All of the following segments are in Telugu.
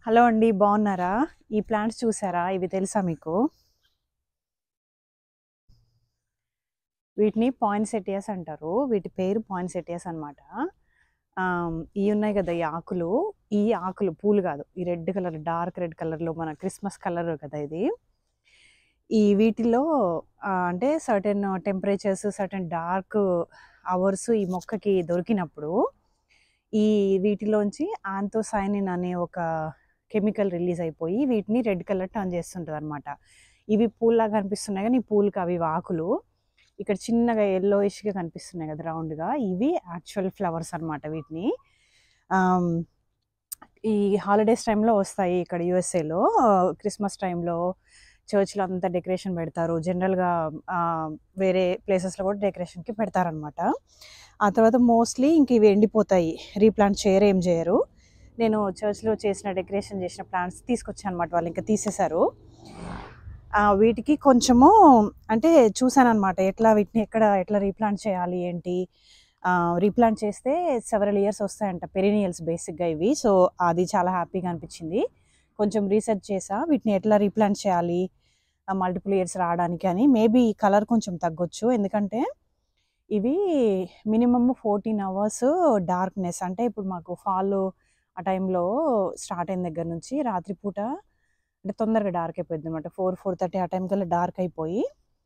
హలో అండి బాగున్నారా ఈ ప్లాంట్స్ చూసారా ఇవి తెలుసా మీకు వీటిని పాయిన్సెటియస్ అంటారు వీటి పేరు పాయిన్సెటియస్ అనమాట ఇవి ఉన్నాయి కదా ఈ ఆకులు ఈ ఆకులు పూలు కాదు ఈ రెడ్ కలర్ డార్క్ రెడ్ కలర్లో మన క్రిస్మస్ కలర్ కదా ఇది ఈ వీటిలో ఆ, అంటే certain temperatures certain dark hours ఈ మొక్కకి దొరికినప్పుడు ఈ వీటిలోంచి ఆంతోసైనిన్ అనే ఒక కెమికల్ రిలీజ్ అయిపోయి వీటిని రెడ్ కలర్ టర్న్ చేస్తుంటుంది అనమాట ఇవి పూల్లాగా కనిపిస్తున్నాయి కానీ ఈ పూలకి అవి ఆకులు ఇక్కడ చిన్నగా ఎల్లోయిష్గా కనిపిస్తున్నాయి కదా రౌండ్గా ఇవి యాక్చువల్ ఫ్లవర్స్ అన్నమాట వీటిని ఆమ్, ఈ హాలిడేస్ టైంలో వస్తాయి ఇక్కడ యుఎస్ఏలో క్రిస్మస్ టైంలో చర్చ్లో అంతా డెకరేషన్ పెడతారు జనరల్గా వేరే ప్లేసెస్లో కూడా డెకరేషన్కి పెడతారనమాట ఆ తర్వాత మోస్ట్లీ ఇంక ఇవి ఎండిపోతాయి రీప్లాంట్ చేయరు ఏం చేయరు నేను చర్చ్లో చేసిన డెకరేషన్ చేసిన ప్లాంట్స్ తీసుకొచ్చాను అనమాట వాళ్ళు ఇంకా తీసేశారు ఆ, వీటికి కొంచెము అంటే చూసాను అనమాట ఎట్లా వీటిని ఎక్కడ ఎట్లా రీప్లాంట్ చేయాలి ఏంటి రీప్లాంట్ చేస్తే సెవెరల్ ఇయర్స్ వస్తాయంట పెరినియల్స్ బేసిక్గా ఇవి సో అది చాలా హ్యాపీగా అనిపించింది కొంచెం రీసెర్చ్ చేసా వీటిని ఎట్లా రీప్లాంట్ చేయాలి మల్టిపుల్ ఇయర్స్ రావడానికి అని మేబీ ఈ కలర్ కొంచెం తగ్గొచ్చు ఎందుకంటే ఇవి మినిమమ్ ఫోర్టీన్ అవర్స్ డార్క్నెస్ అంటే ఇప్పుడు మాకు ఫాల్ ఆ టైంలో స్టార్ట్ అయిన దగ్గర నుంచి రాత్రిపూట అంటే తొందరగా డార్క్ అయిపోయింది అనమాట ఫోర్ ఫోర్ థర్టీ ఆ టైం కల్లా డార్క్ అయిపోయి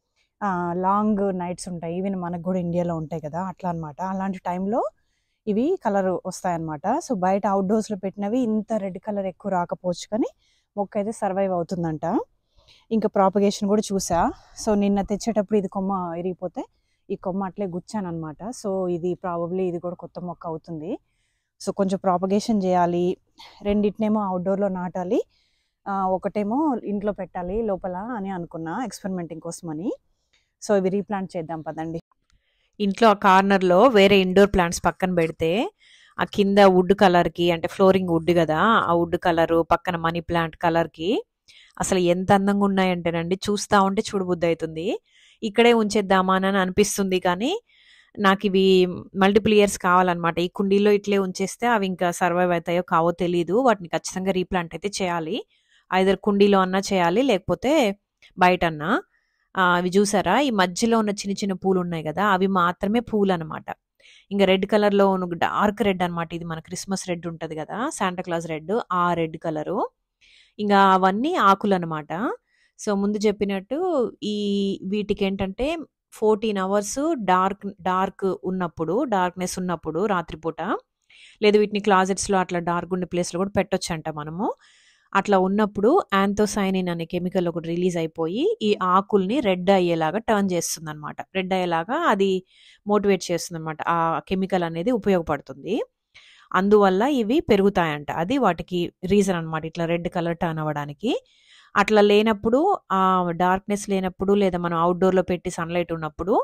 లాంగ్ నైట్స్ ఉంటాయి ఈవెన్ మనకు కూడా ఇండియాలో ఉంటాయి కదా అట్లా అనమాట అలాంటి టైంలో ఇవి కలర్ వస్తాయన్నమాట సో బయట అవుట్డోర్స్లో పెట్టినవి ఇంత రెడ్ కలర్ ఎక్కువ రాకపోవచ్చు కానీ మొక్క అయితే సర్వైవ్ అవుతుందంట ఇంకా ప్రాపగేషన్ కూడా చూసా సో నిన్న తెచ్చేటప్పుడు ఇది కొమ్మ ఇరిగిపోతే ఈ కొమ్మ అట్లే గుచ్చాను అనమాట సో ఇది ప్రాబబ్లీ ఇది కూడా కొత్త మొక్క అవుతుంది సో కొంచెం ప్రాపగేషన్ చేయాలి రెండింటినేమో అవుట్డోర్లో నాటాలి ఆ, ఒకటేమో ఇంట్లో పెట్టాలి లోపల అని అనుకున్నా ఎక్స్పెరిమెంటింగ్ కోసమని సో ఇవి రీప్లాంట్ చేద్దాం పదండి ఇంట్లో ఆ కార్నర్లో వేరే ఇండోర్ ప్లాంట్స్ పక్కన పెడితే ఆ కింద వుడ్ కలర్కి అంటే ఫ్లోరింగ్ వుడ్ కదా ఆ వుడ్ కలర్ పక్కన మనీ ప్లాంట్ కలర్కి అసలు ఎంత అందంగా ఉన్నాయంటేనండి చూస్తా ఉంటే చూడబుద్ధి అవుతుంది ఇక్కడే ఉంచేద్దామా అని అనిపిస్తుంది కానీ నాకు ఇవి మల్టిపుల్ ఇయర్స్ కావాలన్నమాట ఈ కుండీలో ఇట్లే ఉంచేస్తే అవి ఇంకా సర్వైవ్ అవుతాయో కావో తెలియదు వాటిని ఖచ్చితంగా రీప్లాంట్ అయితే చేయాలి ఐదర్ కుండీలో అన్నా చేయాలి లేకపోతే బయట అన్నా ఆ, అవి చూసారా ఈ మధ్యలో ఉన్న చిన్న చిన్న పూలు ఉన్నాయి కదా అవి మాత్రమే పూలు అనమాట ఇంకా రెడ్ కలర్ లో ఉన్న డార్క్ రెడ్ అన్నమాట ఇది మన క్రిస్మస్ రెడ్ ఉంటది కదా శాంటా క్లాస్ రెడ్ ఆ రెడ్ కలరు ఇంకా అవన్నీ ఆకులు అనమాట సో ముందు చెప్పినట్టు ఈ వీటికి ఏంటంటే ఫోర్టీన్ అవర్స్ డార్క్ డార్క్ ఉన్నప్పుడు డార్క్నెస్ ఉన్నప్పుడు రాత్రిపూట లేదు వీటిని క్లాజెట్స్ లో అట్లా డార్క్ ఉండే ప్లేస్ లో కూడా పెట్టొచ్చు అంట మనము అట్లా ఉన్నప్పుడు యాంథోసైనిన్ అనే కెమికల్ ఒకటి రిలీజ్ అయిపోయి ఈ ఆకుల్ని రెడ్ అయ్యేలాగా టర్న్ చేస్తుంది అనమాట రెడ్ అయ్యేలాగా అది మోటివేట్ చేస్తుంది అనమాట ఆ కెమికల్ అనేది ఉపయోగపడుతుంది అందువల్ల ఇవి పెరుగుతాయంట అది వాటికి రీజన్ అన్నమాట ఇట్లా రెడ్ కలర్ టర్న్ అవ్వడానికి అట్లా లేనప్పుడు ఆ డార్క్నెస్ లేనప్పుడు లేదా మనం అవుట్డోర్ లో పెట్టి సన్లైట్ ఉన్నప్పుడు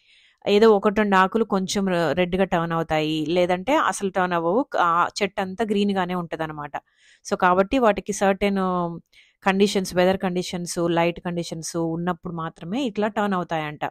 ఏదో ఒకటి రెండు ఆకులు కొంచెం రెడ్ గా టర్న్ అవుతాయి లేదంటే అసలు టర్న్ అవ్వవు ఆ చెట్టు అంతా గ్రీన్ గానే ఉంటది అనమాట సో కాబట్టి వాటికి certain conditions weather conditions light conditions ఉన్నప్పుడు మాత్రమే ఇట్లా టర్న్ అవుతాయంట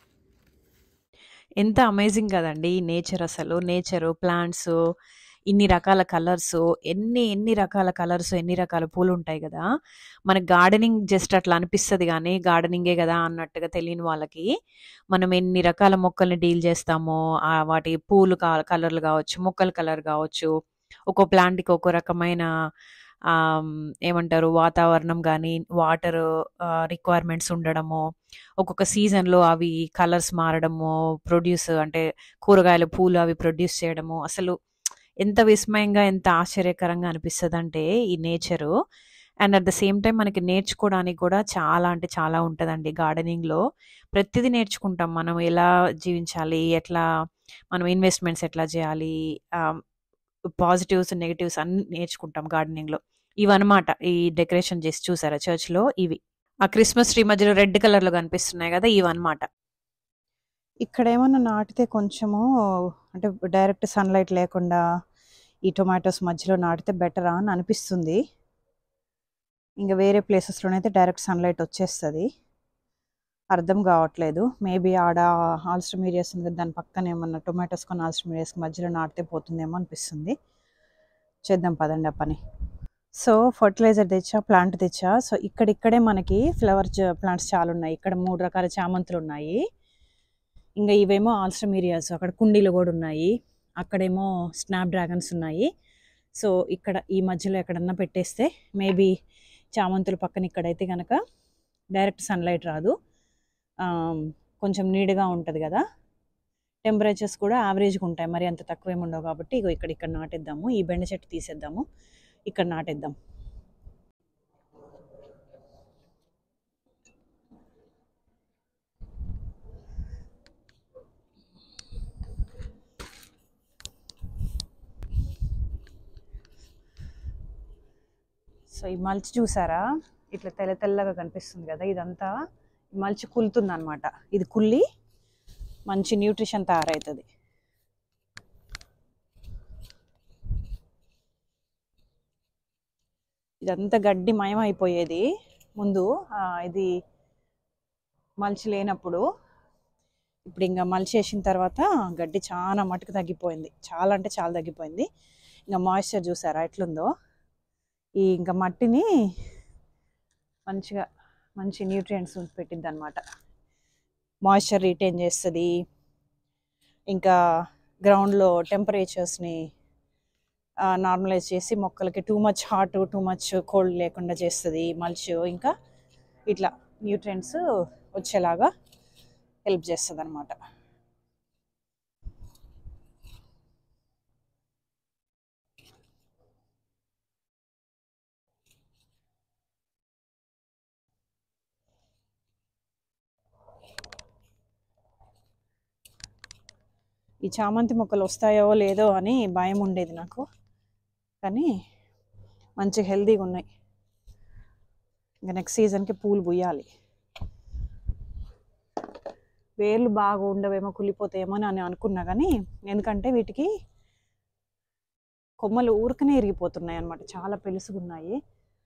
ఎంత అమేజింగ్ కదండి ఈ నేచర్ అసలు నేచర్ ప్లాంట్స్ ఇన్ని రకాల కలర్స్ ఎన్ని ఎన్ని రకాల కలర్స్ ఎన్ని రకాల పూలు ఉంటాయి కదా మన గార్డెనింగ్ జస్ట్ అట్లా అనిపిస్తుంది కానీ గార్డెనింగే కదా అన్నట్టుగా తెలియని వాళ్ళకి మనం ఎన్ని రకాల మొక్కల్ని డీల్ చేస్తామో ఆ వాటి పూలు కలర్లు కావచ్చు మొక్కల కలర్ కావచ్చు ఒక్కో ప్లాంట్కి ఒక్కో రకమైన ఆమ్, ఏమంటారు వాతావరణం కానీ వాటర్ రిక్వైర్మెంట్స్ ఉండడము ఒక్కొక్క సీజన్లో అవి కలర్స్ మారడము ప్రొడ్యూస్ అంటే కూరగాయల పూలు అవి ప్రొడ్యూస్ చేయడము అసలు ఎంత విస్మయంగా ఎంత ఆశ్చర్యకరంగా అనిపిస్తుంది అంటే ఈ nature and at the same time మనకి నేర్చుకోవడానికి కూడా చాలా అంటే చాలా ఉంటుందండి గార్డెనింగ్లో ప్రతిదీ నేర్చుకుంటాం మనం ఎలా జీవించాలి ఎట్లా మనం ఇన్వెస్ట్మెంట్స్ ఎట్లా చేయాలి పాజిటివ్స్ నెగిటివ్స్ అన్ని నేర్చుకుంటాం గార్డెనింగ్ లో ఇవన్నమాట ఈ డెకరేషన్ చేసి చూసారా చర్చ్ లో ఇవి ఆ క్రిస్మస్ ట్రీ మధ్యలో రెడ్ కలర్ లో కనిపిస్తున్నాయి కదా ఇవన్నమాట ఇక్కడ ఏమన్నా నాటితే కొంచెము అంటే డైరెక్ట్ సన్లైట్ లేకుండా ఈ టొమాటోస్ మధ్యలో నాటితే బెటరా అని అనిపిస్తుంది ఇంకా వేరే ప్లేసెస్లోనైతే డైరెక్ట్ సన్లైట్ వచ్చేస్తుంది అర్థం కావట్లేదు మేబీ ఆడ ఆల్స్ట్రమీరియాస్ ఉంది కదా దాని పక్కన ఏమన్నా టొమాటోస్ కొన్ని ఆల్స్ట్రమీరియాస్ మధ్యలో నాటితే పోతుందేమో అనిపిస్తుంది చేద్దాం పదండి ఆ పని సో ఫర్టిలైజర్ తెచ్చా ప్లాంట్ తెచ్చా సో ఇక్కడిక్కడే మనకి ఫ్లవర్ ప్లాంట్స్ చాలా ఉన్నాయి ఇక్కడ మూడు రకాల చామంతులు ఉన్నాయి ఇంకా ఇవేమో ఆల్స్ట్రమీరియాస్ అక్కడ కుండీలు కూడా ఉన్నాయి అక్కడేమో స్నాప్ డ్రాగన్స్ ఉన్నాయి సో ఇక్కడ ఈ మధ్యలో ఎక్కడన్నా పెట్టేస్తే మేబీ చామంతుల పక్కన ఇక్కడైతే కనుక డైరెక్ట్ సన్లైట్ రాదు ఆమ్, కొంచెం నీట్గా ఉంటుంది కదా టెంపరేచర్స్ కూడా యావరేజ్గా ఉంటాయి మరి అంత తక్కువ ఏమి ఉండవు కాబట్టి ఇగో ఇక్కడ ఇక్కడ నాటేద్దాము ఈ బెండ చెట్టు తీసేద్దాము ఇక్కడ నాటేద్దాం సో ఈ మల్చి చూసారా ఇట్లా తెల్ల తెల్లగా కనిపిస్తుంది కదా ఇదంతా ఈ మల్చి కులుతుంది అనమాట ఇది కుల్లి మంచి న్యూట్రిషన్ తయారవుతుంది ఇదంతా గడ్డి మయం అయిపోయేది ముందు ఆ, ఇది మల్చి లేనప్పుడు ఇప్పుడు ఇంకా మల్చి వేసిన తర్వాత గడ్డి చాలా మటుకు తగ్గిపోయింది చాలా అంటే చాలా తగ్గిపోయింది ఇంకా మాయిశ్చర్ చూసారా ఎట్లుందో ఈ ఇంకా మట్టిని మంచిగా మంచి న్యూట్రియంట్స్ పెట్టిద్ది అనమాట మాయిశ్చర్ రీటైన్ చేస్తుంది ఇంకా గ్రౌండ్లో టెంపరేచర్స్ని నార్మలైజ్ చేసి మొక్కలకి too much hot too much cold లేకుండా చేస్తుంది మల్చ్ ఇంకా ఇట్లా న్యూట్రియంట్స్ వచ్చేలాగా హెల్ప్ చేస్తుంది అనమాట ఈ చామంతి మొక్కలు వస్తాయో లేదో అని భయం ఉండేది నాకు కానీ మంచి హెల్తీగా ఉన్నాయి ఇంకా నెక్స్ట్ సీజన్కి పూలు పూయాలి వేర్లు బాగా ఉండవేమో కుళ్ళిపోతాయేమో అని అని అనుకున్నా కానీ ఎందుకంటే వీటికి కొమ్మలు ఊరికనే ఇరిగిపోతున్నాయి అన్నమాట చాలా పెలుసుగున్నాయి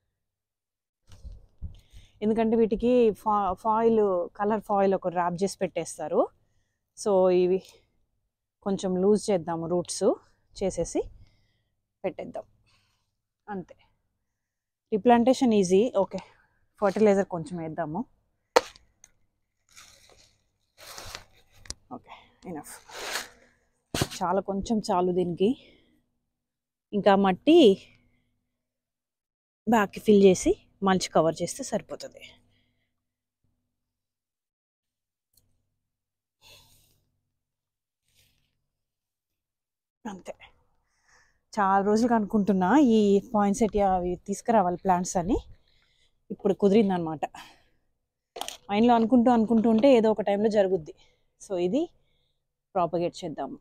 ఎందుకంటే వీటికి ఫా ఫాయిల్ కలర్ ఫాయిల్ ఒక ర్యాప్ చేసి పెట్టేస్తారు సో ఇవి కొంచెం లూజ్ చేద్దాము రూట్స్ చేసేసి పెట్టేద్దాం అంతే రిప్లాంటేషన్ ఈజీ ఓకే ఫర్టిలైజర్ కొంచెం వేద్దాము ఓకే ఇనఫ్ చాలా కొంచెం చాలు దీనికి ఇంకా మట్టి బ్యాక్కి ఫిల్ చేసి మల్చి కవర్ చేస్తే సరిపోతుంది అంతే చాలా రోజులుగా అనుకుంటున్నా ఈ పాయింట్స్ ఎట్టి అవి తీసుకురావాలి ప్లాంట్స్ అని ఇప్పుడు కుదిరిందనమాట మైండ్లో అనుకుంటూ అనుకుంటూ ఉంటే ఏదో ఒక టైంలో జరుగుద్ది సో ఇది ప్రాపగేట్ చేద్దాము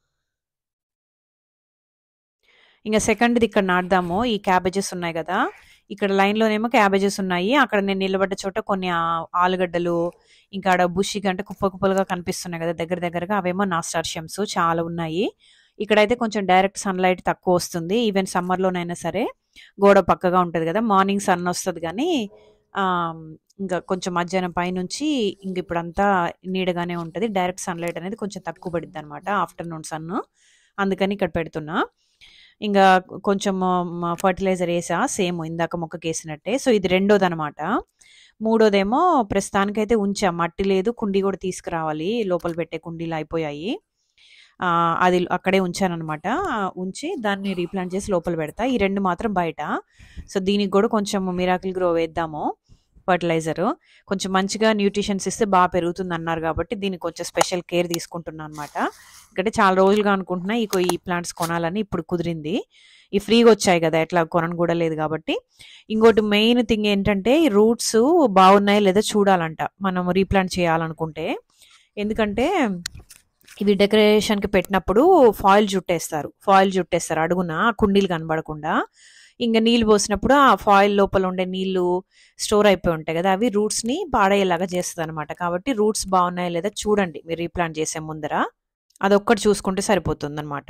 ఇంకా సెకండ్ది ఇక్కడ నాటుదాము ఈ క్యాబేజెస్ ఉన్నాయి కదా ఇక్కడ లైన్లోనేమో క్యాబేజెస్ ఉన్నాయి అక్కడ నేను నిలబడ్డ చోట కొన్ని ఆ- ఆలుగడ్డలు ఇంకా ఆడ బుషిగా అంటే కుప్ప కుప్పలుగా కనిపిస్తున్నాయి కదా దగ్గర దగ్గరగా అవేమో నాస్టార్షియమ్స్ చాలా ఉన్నాయి ఇక్కడైతే కొంచెం డైరెక్ట్ సన్లైట్ తక్కువ వస్తుంది ఈవెన్ సమ్మర్లోనైనా సరే గోడ పక్కగా ఉంటుంది కదా మార్నింగ్ సన్ వస్తుంది కానీ ఆ, ఇంకా కొంచెం మధ్యాహ్నం పైనుంచి ఇంక ఇప్పుడంతా నీడగానే ఉంటుంది డైరెక్ట్ సన్లైట్ అనేది కొంచెం తక్కువ పడుద్ది అనమాట ఆఫ్టర్నూన్ సన్ అందుకని ఇక్కడ పెడుతున్నా ఇంకా కొంచెం ఫర్టిలైజర్ వేసా సేమ్ ఇందాక మొక్కకి వేసినట్టే సో ఇది రెండోది అనమాట మూడోదేమో ప్రస్తుతానికైతే ఉంచా మట్టి లేదు కుండీ కూడా తీసుకురావాలి లోపల పెట్టే కుండీలు అయిపోయాయి ఆ, అది అక్కడే ఉంచానమాట ఉంచి దాన్ని రీప్లాంట్ చేసి లోపల పెడతా ఈ రెండు మాత్రం బయట సో దీనికి కూడా కొంచెం మిరాకిల్ గ్రో వేద్దాము ఫర్టిలైజర్ కొంచెం మంచిగా న్యూట్రిషన్స్ ఇస్తే బాగా పెరుగుతుంది అన్నారు కాబట్టి దీనికి కొంచెం స్పెషల్ కేర్ తీసుకుంటున్నాను అనమాట ఎందుకంటే చాలా రోజులుగా అనుకుంటున్నా ఈ ఈ ప్లాంట్స్ కొనాలని ఇప్పుడు కుదిరింది ఈ ఫ్రీగా వచ్చాయి కదా ఎట్లా కొనను కూడా లేదు కాబట్టి ఇంకోటి మెయిన్ థింగ్ ఏంటంటే ఈ రూట్స్ బాగున్నాయి లేదా చూడాలంట మనం రీప్లాంట్ చేయాలనుకుంటే ఎందుకంటే ఇవి డెకరేషన్కి పెట్టినప్పుడు ఫాయిల్ జుట్టేస్తారు ఫాయిల్ జుట్టేస్తారు అడుగున ఆ కుండీలు కనబడకుండా ఇంకా నీళ్ళు పోసినప్పుడు ఆ ఫాయిల్ లోపల ఉండే నీళ్లు స్టోర్ అయిపోయి ఉంటాయి కదా అవి రూట్స్ ని పాడేలాగా చేస్తుంది అనమాట కాబట్టి రూట్స్ బాగున్నాయా లేదా చూడండి మీరు రీప్లాంట్ చేసే ముందర అదొక్కటి చూసుకుంటే సరిపోతుంది అనమాట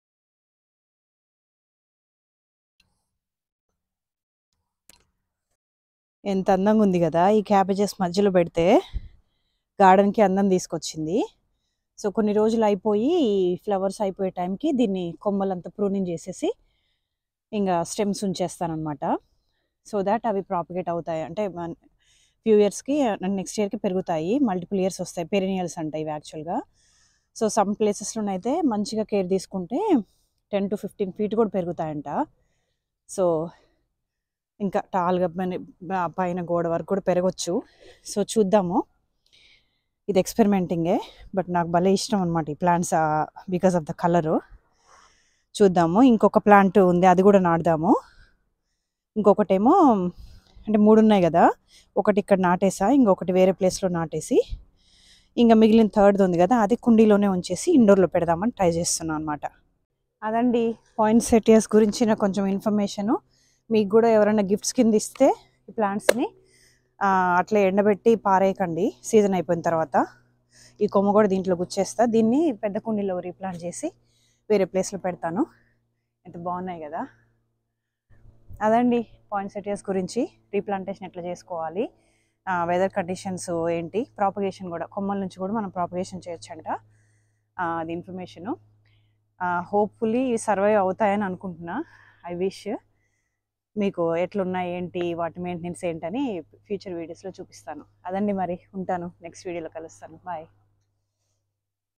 ఎంత అందంగా ఉంది కదా ఈ క్యాబేజెస్ మధ్యలో పెడితే గార్డెన్కి అందం తీసుకొచ్చింది సో కొన్ని రోజులు అయిపోయి ఈ ఫ్లవర్స్ అయిపోయే టైంకి దీన్ని కొమ్మలంతా ప్రూనింగ్ చేసేసి ఇంకా స్టెమ్స్ ఉంచేస్తానమాట సో దాట్ అవి ప్రాపగేట్ అవుతాయి అంటే ఫ్యూ ఇయర్స్కి నెక్స్ట్ ఇయర్కి పెరుగుతాయి మల్టిపుల్ ఇయర్స్ వస్తాయి పెరినియల్స్ అంటాయి ఇవి యాక్చువల్గా సో సమ్ ప్లేసెస్లోనైతే మంచిగా కేర్ తీసుకుంటే టెన్ టు ఫిఫ్టీన్ ఫీట్ కూడా పెరుగుతాయంట సో ఇంకా టాల్గా పైన పైన గోడ వరకు కూడా పెరగచ్చు సో చూద్దాము ఇది ఎక్స్పెరిమెంటింగే బట్ నాకు భలే ఇష్టం అనమాట ఈ plants because of the colour చూద్దాము ఇంకొక ప్లాంట్ ఉంది అది కూడా నాటుదాము ఇంకొకటేమో అంటే మూడు ఉన్నాయి కదా ఒకటి ఇక్కడ నాటేసా ఇంకొకటి వేరే ప్లేస్లో నాటేసి ఇంకా మిగిలిన థర్డ్ ఉంది కదా అది కుండీలోనే ఉంచేసి ఇండోర్లో పెడదామని ట్రై చేస్తున్నాను అనమాట అదండి పాయింట్ సెటియర్స్ గురించిన కొంచెం ఇన్ఫర్మేషను మీకు కూడా ఎవరైనా గిఫ్ట్స్ కింద ఇస్తే ఈ ప్లాంట్స్ని అట్లా ఎండబెట్టి పారేయకండి సీజన్ అయిపోయిన తర్వాత ఈ కొమ్మ కూడా దీంట్లో గుచ్చేస్తా దీన్ని పెద్ద కుండీలో రీప్లాంట్ చేసి వేరే ప్లేస్లో పెడతాను ఎంత బాగున్నాయి కదా అదండి పాయింట్ సెటియర్స్ గురించి రీప్లాంటేషన్ ఎట్లా చేసుకోవాలి వెదర్ కండిషన్స్ ఏంటి ప్రాపగేషన్ కూడా కొమ్మల నుంచి కూడా మనం ప్రాపగేషన్ చేయొచ్చంట అది ఇన్ఫర్మేషను హోప్ఫుల్లీ సర్వైవ్ అవుతాయని అనుకుంటున్నా ఐ విష్ మీకు ఎట్లున్నాయి ఏంటి వాటి మెయింటెనెన్స్ ఏంటని ఫ్యూచర్ వీడియోస్లో చూపిస్తాను అదండి మరి ఉంటాను నెక్స్ట్ వీడియోలో కలుస్తాను బాయ్